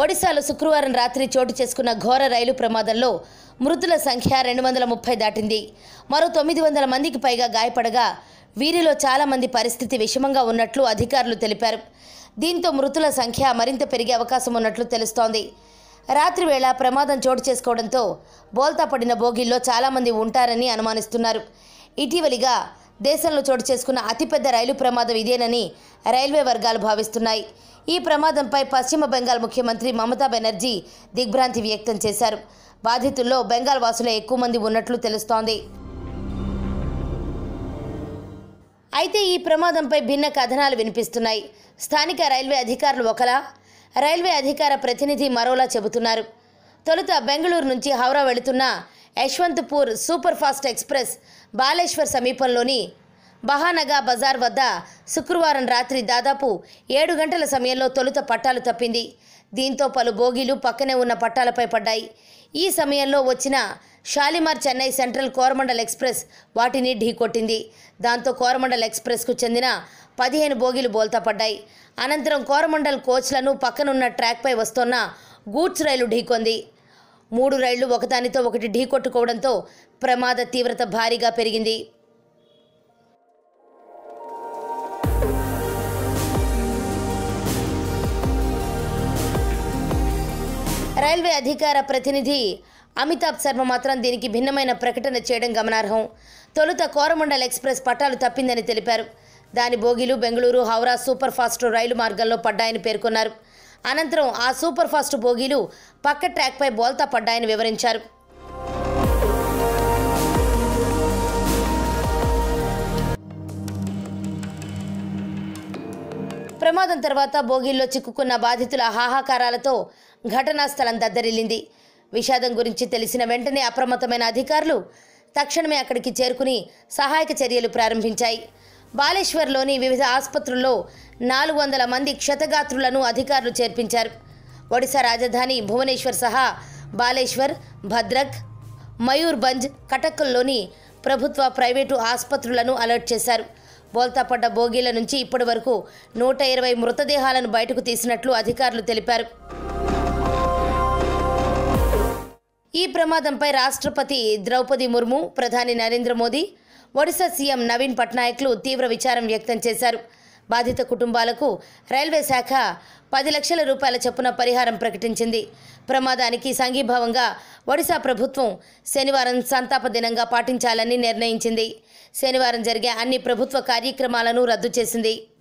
ఒడిశాలో శుక్రవారం రాత్రి చోటు చేసుకున్న ఘోర రైలు ప్రమాదంలో మృతుల సంఖ్య రెండు వందల ముప్పై దాటింది మరో తొమ్మిది వందల మందికి పైగా గాయపడగా వీరిలో చాలామంది పరిస్థితి విషమంగా ఉన్నట్లు అధికారులు తెలిపారు దీంతో మృతుల సంఖ్య మరింత పెరిగే అవకాశం ఉన్నట్లు తెలుస్తోంది రాత్రి వేళ ప్రమాదం చోటు చేసుకోవడంతో బోల్తా పడిన బోగిల్లో చాలామంది ఉంటారని అనుమానిస్తున్నారు ఇటీవలిగా దేశంలో చోటు చేసుకున్న అతిపెద్ద రైలు ప్రమాదం ఇదేనని రైల్వే వర్గాలు భావిస్తున్నాయి ఈ ప్రమాదంపై పశ్చిమ బెంగాల్ ముఖ్యమంత్రి మమతా బెనర్జీ దిగ్భ్రాంతి వ్యక్తం చేశారు బాధితుల్లో బెంగాల్ వాసులే ఎక్కువ మంది ఉన్నట్లు తెలుస్తోంది అయితే ఈ ప్రమాదంపై భిన్న కథనాలు వినిపిస్తున్నాయి స్థానిక రైల్వే అధికారులు ఒకలా రైల్వే అధికార ప్రతినిధి మరోలా చెబుతున్నారు తొలుత బెంగళూరు నుంచి హౌరా వెళుతున్న Yesvantpur super fast express Baleshwar సమీపంలోని బహానగా బజార్ వద్ద శుక్రవారం రాత్రి దాదాపు ఏడు గంటల సమయంలో తొలుత పట్టాలు తప్పింది దీంతో పలు బోగీలు పక్కనే ఉన్న పట్టాలపై పడ్డాయి ఈ సమయంలో వచ్చిన షాలిమార్ చెన్నై సెంట్రల్ కోరమండల్ ఎక్స్ప్రెస్ వాటిని ఢీకొట్టింది దాంతో కోరమండల్ ఎక్స్ప్రెస్కు చెందిన పదిహేను బోగీలు బోల్తా పడ్డాయి అనంతరం కోరమండల్ కోచ్లను పక్కనున్న ట్రాక్పై వస్తున్న గూడ్స్ రైలు ఢీకొంది మూడు రైళ్లు ఒకదానితో ఒకటి ఢీకొట్టుకోవడంతో ప్రమాద తీవ్రత భారీగా పెరిగింది రైల్వే అధికార ప్రతినిధి అమితాబ్ శర్మ మాత్రం దీనికి భిన్నమైన ప్రకటన చేయడం గమనార్హం తొలుత కోరమండల్ ఎక్స్ప్రెస్ పట్టాలు తప్పిందని తెలిపారు దాని బోగీలు బెంగళూరు హౌరా సూపర్ ఫాస్ట్ రైలు మార్గంలో పడ్డాయని పేర్కొన్నారు అనంతరం ఆ సూపర్ ఫాస్ట్ బోగీలు పక్క ట్రాక్పై బోల్తా పడ్డాయని వివరించారు ప్రమాదం తర్వాత బోగీల్లో చిక్కుకున్న బాధితుల హాహాకారాలతో ఘటనా స్థలం దద్దరిల్లింది విషాదం గురించి తెలిసిన వెంటనే అప్రమత్తమైన అధికారులు తక్షణమే అక్కడికి చేరుకుని సహాయక చర్యలు ప్రారంభించాయి బాలేశ్వర్లోని వివిధ ఆసుపత్రుల్లో నాలుగు వందల మంది క్షతగాత్రులను అధికారులు చేర్పించారు ఒడిశా రాజధాని భువనేశ్వర్ సహా బాలేశ్వర్ భద్రక్ మయూర్భంజ్ కటక్లోని ప్రభుత్వ ప్రైవేటు ఆసుపత్రులను అలర్ట్ చేశారు బోల్తా పడ్డ బోగీల నుంచి ఇప్పటి వరకు నూట ఇరవై మృతదేహాలను బయటకు తీసినట్లు అధికారులు తెలిపారు ఈ ప్రమాదంపై రాష్ట్రపతి ద్రౌపది ముర్ము ప్రధాని నరేంద్ర మోదీ ఒడిశా సీఎం నవీన్ పట్నాయక్లు తీవ్ర విచారం వ్యక్తం చేశారు బాధిత కుటుంబాలకు రైల్వే శాఖ పది లక్షల రూపాయల చొప్పున పరిహారం ప్రకటించింది ప్రమాదానికి సంఘీభావంగా ఒడిశా ప్రభుత్వం శనివారం సంతాప దినంగా పాటించాలని నిర్ణయించింది శనివారం జరిగే అన్ని ప్రభుత్వ కార్యక్రమాలను రద్దు చేసింది